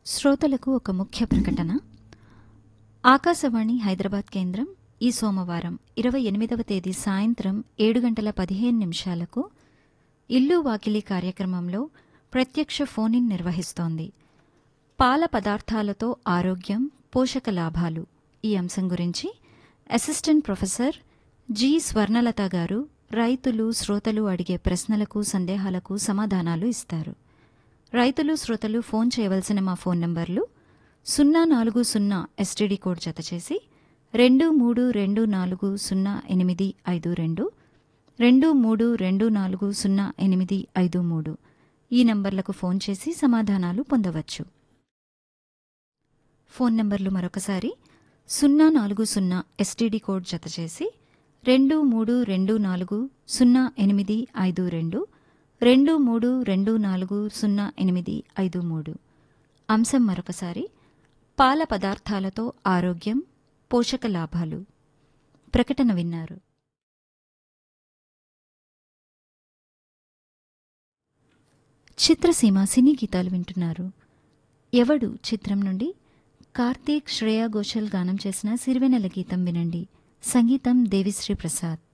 శ్రోతలకు ఒక ముఖ్య ప్రకటన ఆకాశవాణి హైదరాబాద్ కేంద్రం ఈ సోమవారం ఇరవై ఎనిమిదవ తేదీ సాయంత్రం ఏడు గంటల పదిహేను నిమిషాలకు ఇల్లు వాకిలి కార్యక్రమంలో ప్రత్యక్ష ఫోన్ ఇన్ నిర్వహిస్తోంది పాల పదార్థాలతో ఆరోగ్యం పోషక లాభాలు ఈ అంశం గురించి అసిస్టెంట్ ప్రొఫెసర్ జి స్వర్ణలత గారు రైతులు శ్రోతలు అడిగే ప్రశ్నలకు సందేహాలకు సమాధానాలు ఇస్తారు రైతులు శ్రోతలు ఫోన్ చేయవలసిన మా ఫోన్ నంబర్లు సున్నా నాలుగు సున్నా ఎస్టీడీ కోడ్ జతచేసి రెండు మూడు రెండు నాలుగు సున్నా ఎనిమిది ఐదు రెండు రెండు మూడు రెండు నాలుగు సున్నా ఎనిమిది ఐదు మూడు ఈ నంబర్లకు ఫోన్ చేసి సమాధానాలు పొందవచ్చు ఫోన్ నంబర్లు మరొకసారి సున్నా నాలుగు సున్నా ఎస్టీడీ కోడ్ జతచేసి రెండు మూడు రెండు నాలుగు సున్నా ఎనిమిది ఐదు రెండు రెండు మూడు రెండు నాలుగు సున్నా ఎనిమిది ఐదు మూడు అంశం మరొకసారి పాల పదార్థాలతో ఆరోగ్యం పోషక లాభాలు ప్రకటన విన్నారు చిత్రసీమ సినీ గీతాలు వింటున్నారు ఎవడు చిత్రం నుండి కార్తీక్ శ్రేయా ఘోషల్ గానం చేసిన సిరివెనెల గీతం వినండి సంగీతం దేవిశ్రీ ప్రసాద్